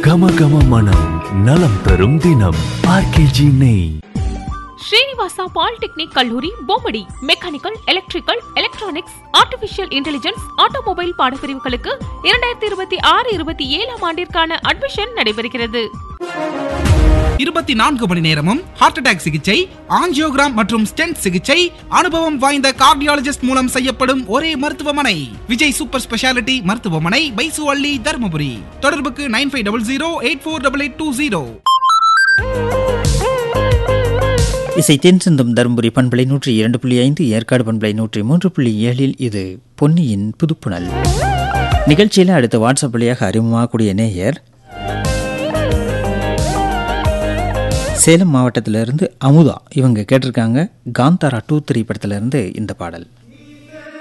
கம கம மனம் நலம் தரும் தினம் ஆர்கேஜி நெய் ஸ்ரீனிவாசா பாலிடெக்னிக் கல்லூரி Bommidi mechanical electrical electronics artificial intelligence automobile பாடப்பிரிவுகளுக்கு இரண்டாயிரத்தி இருபத்தி ஆறு இருபத்தி ஏழாம் ஆண்டிற்கான அட்மிஷன் நடைபெறுகிறது இருபத்தி நான்கு மணி நேரமும் ஹார்ட் அட்டாக் சிகிச்சை ஆஞ்சியோகிராம் மற்றும் ஸ்டென்ட் சிகிச்சை அனுபவம் வாய்ந்த கார்டியாலஜிஸ்ட் மூலம் செய்யப்படும் ஒரே மருத்துவமனை விஜய் சூப்பர் ஸ்பெஷாலிட்டி மருத்துவமனை பைசு அள்ளி தருமபுரி தொடர்புக்கு nine five double zero eight four double eight two zero இசை தென் சிந்தும் தருமபுரி பண்பலை நூற்றி இரண்டு புள்ளி ஐந்து ஏற்காடு பண்பலை நூற்றி மூன்று புள்ளி ஏழில் இது பொன்னியின் புதுப்புணல் நிகழ்ச்சியில் அடுத்த வாட்ஸ்அப் வழியாக அறிமுகமாகக்கூடிய நேயர் சேலம் மாவட்டத்திலிருந்து அமுதா இவங்க கேட்டிருக்காங்க காந்தாரா டூ த்ரீ படத்திலிருந்து இந்த பாடல்